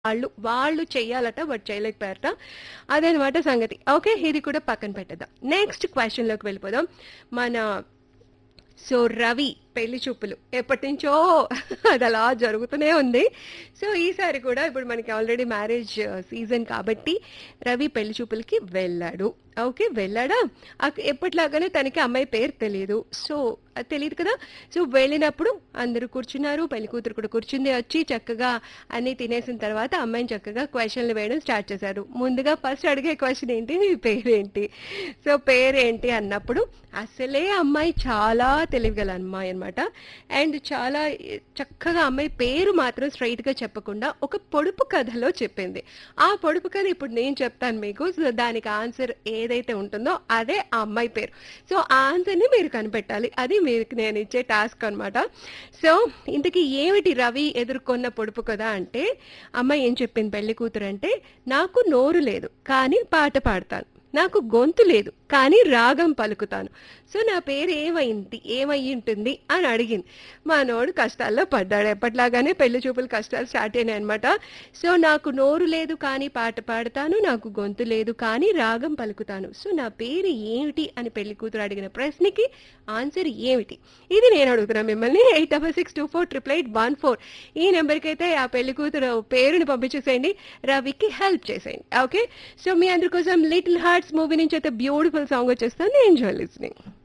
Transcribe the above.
వాళ్ళు వాళ్ళు చెయ్యాలట బట్ చేయలేకపోయారట అదనమాట సంగతి ఓకే ఇది కూడా పక్కన పెట్టేద్దాం నెక్స్ట్ క్వశ్చన్లోకి వెళ్ళిపోదాం మన సో రవి పెళ్లి చూపులు ఎప్పటి నుంచో అది అలా జరుగుతూనే ఉంది సో ఈసారి కూడా ఇప్పుడు మనకి ఆల్రెడీ మ్యారేజ్ సీజన్ కాబట్టి రవి పెళ్లి చూపులకి వెళ్ళాడు ఓకే వెళ్ళాడా అక్- ఎప్పటిలాగానే తనకి అమ్మాయి పేరు తెలియదు సో అది తెలియదు కదా సో వెళ్ళినప్పుడు అందరూ కూర్చున్నారు పెళ్లి కూతురు కూడా కూర్చుంది వచ్చి చక్కగా అన్ని తినేసిన తర్వాత అమ్మాయిని చక్కగా క్వశ్చన్లు వేయడం స్టార్ట్ చేశారు ముందుగా ఫస్ట్ అడిగే క్వశ్చన్ ఏంటి నీ పేరేంటి సో పేరేంటి అన్నప్పుడు అసలే అమ్మాయి చాలా తెలివిగల అమ్మాయి అనమాట అండ్ చాలా చక్కగా అమ్మాయి పేరు మాత్రం స్ట్రైట్ గా చెప్పకుండా ఒక పొడుపు కథలో చెప్పింది ఆ పొడుపు కథ ఇప్పుడు నేను చెప్తాను మీకు సో దానికి ఆన్సర్ ఏదైతే ఉంటుందో అదే ఆ అమ్మాయి పేరు సో ఆ ఆన్సర్ని మీరు కనిపెట్టాలి అది మీకు నేను ఇచ్చే టాస్క్ అన్నమాట సో ఇంతకీ ఏమిటి రవి ఎదుర్కొన్న పొడుపు కదా అంటే అమ్మాయి ఏం చెప్పింది పెళ్లి కూతురు అంటే నాకు నోరు లేదు కానీ పాట పాడతాను నాకు గొంతు లేదు కానీ రాగం పలుకుతాను సో నా పేరు ఏమైంది ఏమై ఉంటుంది అని అడిగింది మనోడు కష్టాల్లో పడ్డాడు ఎప్పట్లాగానే పెళ్లి చూపులు కష్టాలు స్టార్ట్ అయినాయి అనమాట సో నాకు నోరు లేదు కానీ పాట పాడతాను నాకు గొంతు లేదు కానీ రాగం పలుకుతాను సో నా పేరు ఏమిటి అని పెళ్లి కూతురు అడిగిన ప్రశ్నకి ఆన్సర్ ఏమిటి ఇది నేను అడుగుతున్నా మిమ్మల్ని eight double six two four triple eight one four ఈ నెంబర్కి అయితే ఆ పెళ్లి కూతురు పేరుని పంపించేసేయండి రవికి హెల్ప్ చేసేయండి ఓకే సో మీ అందరి కోసం లిటిల్ హార్ట్స్ మూవీ నుంచి అయితే బ్యూటిఫుల్ సాంగ్ వచ్చేస్తాను ఎంజాయ్ లిస్నింగ్